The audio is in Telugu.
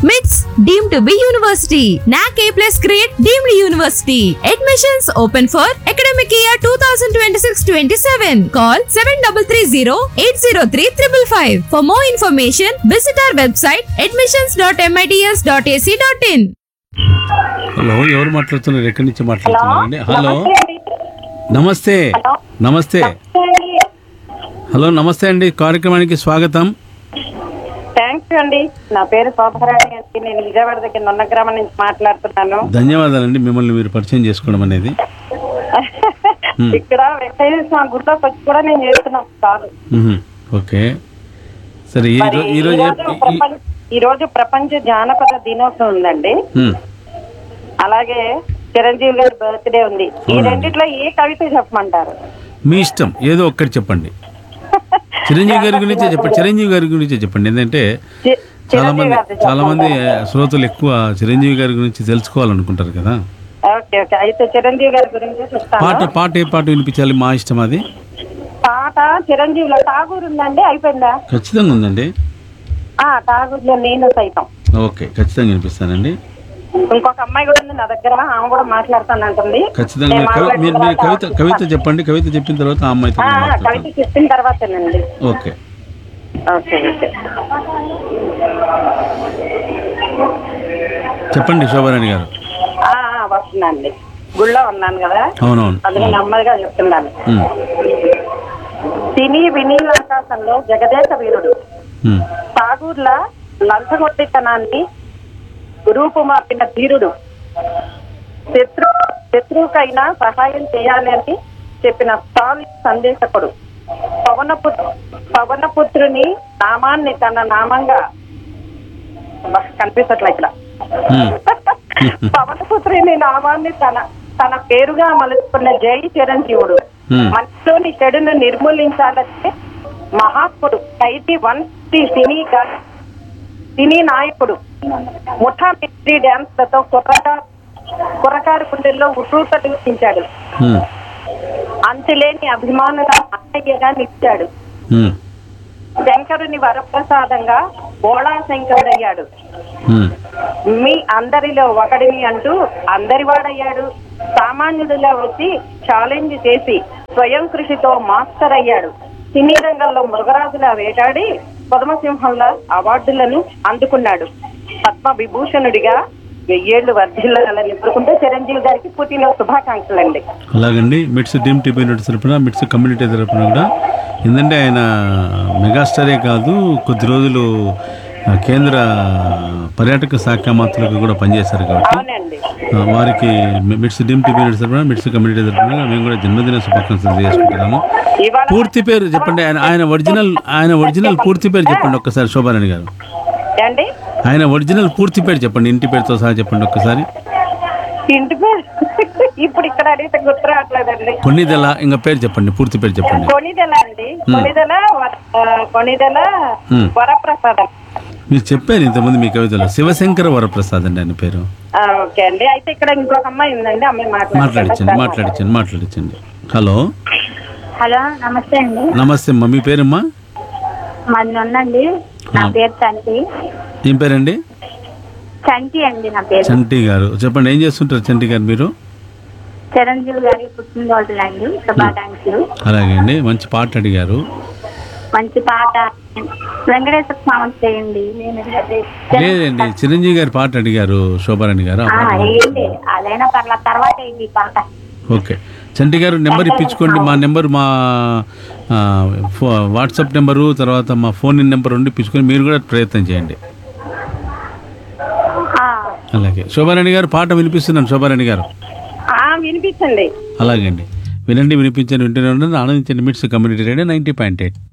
MITS deemed to be university. NAC A plus grade deemed university. Admissions open for academic year 2026-27. Call 7330-803-555. For more information, visit our website admissions.mits.ac.in. Hello ఎవరు మాట్లాడుతున్నారు ఎక్కడి నుంచి మాట్లాడుతున్నారండి హలో నమస్తే నమస్తే హలో నమస్తే అండి కార్యక్రమానికి స్వాగతం థ్యాంక్స్ అండి నా పేరు శోభరాణి అండి నేను విజయవాడ దగ్గర నున్న గ్రామం నుంచి మాట్లాడుతున్నాను ధన్యవాదాలండి మిమ్మల్ని మీరు పరిచయం చేసుకోవడం అనేది ఇక్కడ వెంకటేశ్వర స్వామి గుడిలోకి వచ్చి కూడా నేను చేస్తున్నాను కాదు మ్మ్. ఓకే సరే ఈ మరి రో- ఈ ఈ రోజు రోజు ఏ- ఈ- ప్రపంచ- ఈ రోజు ప్రపంచ జానపద దినోత్సవం ఉందండి మ్మ్. అలాగే చిరంజీవి గారి బర్త్డే ఉంది ఈ రెండిట్లో ఏ కవిత చెప్పమంటారు మీ ఇష్టం ఏదో ఒక్కటి చెప్పండి చిరంజీవి గారి గురించే చెప్పండి చిరంజీవి గారి గురించే చెప్పండి ఎందుకంటే చి- చాలా చిరంజీవి మంది గారిది చాలా మంది చెప్పమంటారా? శ్రోతలు ఎక్కువ చిరంజీవి గారి గురించి తెలుసుకోవాలనుకుంటారు కదా ఓకే ఓకే అయితే చిరంజీవి గారి గురించి పాట చెప్తాను పాట ఏ పాట వినిపించాలి మా ఇష్టం అది పాట చిరంజీవిలో ఠాగూర్ ఉందండి అయిపోయిందా ఖచ్చితంగా ఉందండి ఆ ఠాగూర్లో నేను సైతం ఓకే ఖచ్చితంగా వినిపిస్తానండి ఇంకొక అమ్మాయి కూడా ఉంది నా దగ్గర ఆమె కూడా మాట్లాడతానంటుంది ఖచ్చితంగా నేను మీరు కవి- మీరు మీరు మాట్లాడిన కవిత తర్వాత కవిత చెప్పండి కవిత చెప్పిన తర్వాత ఆ అమ్మాయితో ఆ, నేను ఆ, కవిత మాట్లాడతాను చెప్పిన తర్వాతేనండి ఓకే ఓకే ఓకే చెప్పండి శోభారాణి గారు ఆ, ఆ, వస్తున్నానండి గుళ్ళో ఉన్నాను కదా అవునవును అందులో నెమ్మదిగా చెప్తున్నాను ఉమ్, సినీ వినీలాకాశంలో జగదేశ వీరుడు ఉమ్, ఠాగూర్ల లంచగొట్టితనాన్ని రూపుమాపిన ధీరుడు శత్రు శత్రువుకైనా సహాయం చేయాలని చెప్పిన స్టాలిన్ సందేశకుడు పవనపుత్ర పవనపుత్రుని నామాన్ని తన నామంగా బా, కనిపించట్లే ఇక్కడ ఉమ్, పవనపుత్రుని నామాన్ని తన తన పేరుగా మలుచుకున్న జై చిరంజీవుడు Hmm. మనసులోని చెడును నిర్మూలించాలంటే మహాత్ముడు ఖైదీ వన్ శ్రీ సినీ గా- సినీ నాయకుడు ముఠా మిస్త్రీ డ్యాన్స్ లతో కుర్రకారు కుర్రకారు గుండెల్లో ఉట్రూతలించాడు ఉమ్, అంతులేని అభిమానుల అన్నయ్యగా నిలిచాడు ఉమ్, శంకరుని వరప్రసాదంగా బోళా శంకరుడయ్యాడు ఉమ్, మీ అందరిలో ఒకడిని అంటూ అందరివాడయ్యాడు సామాన్యుడిలా వచ్చి ఛాలెంజ్ చేసి స్వయం కృషితో మాస్టర్ అయ్యాడు సినీ రంగంలో మృగరాజులా వేటాడి పద్మసింహంలా అవార్డులను అందుకున్నాడు పద్మ విభూషణుడిగా వెయ్యేళ్లు వర్ధిల్లాలని కోరుకుంటూ చిరంజీవి గారికి పుట్టిన శుభాకాంక్షలండి అలాగండి మిట్స్ డీమ్ టీపీ నోటి తరపున మిట్స్ కమ్యూనిటీ తరపున కూడా ఎందుకంటే ఆయన మెగాస్టారే కాదు కొద్ది రోజులు ఆ, కేంద్ర పర్యాటక శాఖ మంత్రులకు కూడా పనిచేశారు కాబట్టి అవునండి ఆ, వారికి మి- మిట్స్ డీమ్ టీపీ నోటి తరపున మిట్స్ కమ్యూనిటీ తరపున మేము కూడా జన్మదిన శుభాకాంక్షలు చేసుకుంటున్నాము ఇవాళ పూర్తి పేరు చెప్పండి ఆయన ఆయన ఒరిజినల్ ఆయన ఒరిజినల్ పూర్తి పేరు చెప్పండి ఒక్కసారి శోభారాణి గారు అండి ఆయన ఒరిజినల్ పూర్తి పేరు చెప్పండి ఇంటి పేరుతో సహా చెప్పండి ఒక్కసారి ఇంటి పేరు ఇప్పుడు ఇక్కడ అడిగితే గుర్తు రావట్లేదండి కొన్నిదెల ఇంకా పేరు చెప్పండి పూర్తి పేరు చెప్పండి కొనిదెల అండి కొనిదెల వర- ఆ, కొనిదెల Hmm. వరప్రసాదం మీరు చెప్పారు ఇంతకుముందు మీ కవితలో శివశంకర వరప్రసాద్ అండి ఆయన పేరు ఆ, ఓకే అండి అయితే ఇక్కడ ఇంకొక అమ్మాయి ఉందండి అమ్మాయి మాట్లాడించండి మాట్లాడుతుంది మాట్లాడించండి మాట్లాడించండి హలో హలో నమస్తే అండి నమస్తే అమ్మా మీ పేరమ్మా మాది ఉందండి నా పేరు చంటి ఏం పేరండి చంటి అండి నా పేరు చంటి గారు చెప్పండి ఏం చేస్తుంటారు చంటి గారు మీరు చిరంజీవి గారి పుట్టినరోజులండి శుభాకాంక్షలు అలాగే అండి మంచి పాట అడిగారు మంచి పాట వెంకటేశ్వర స్వామి చేయండి నేను అదే- లేదండి చిరంజీవి గారి పాట అడిగారు శోభారాణి గారు ఆ ఆ, పాట వేయండి అదైనా పర్ల తర్వాత ఏంటి పాట ఓకే చంటి గారు నెంబర్ ఇప్పించుకోండి మా నెంబర్ మా ఆ, ఫో- వాట్సాప్ నెంబరు తర్వాత మా ఫోన్ నెంబర్ ఉండి ఇప్పించుకొని మీరు కూడా ప్రయత్నం చేయండి ఆ, అలాగే శోభారాణి గారు పాట వినిపిస్తున్నాను శోభారాణి గారు ఆ, వినిపించండి అలాగే అండి వినండి వినిపించండి వింటూనే ఉండండి ఆనందించండి MITS community radio ninety point eight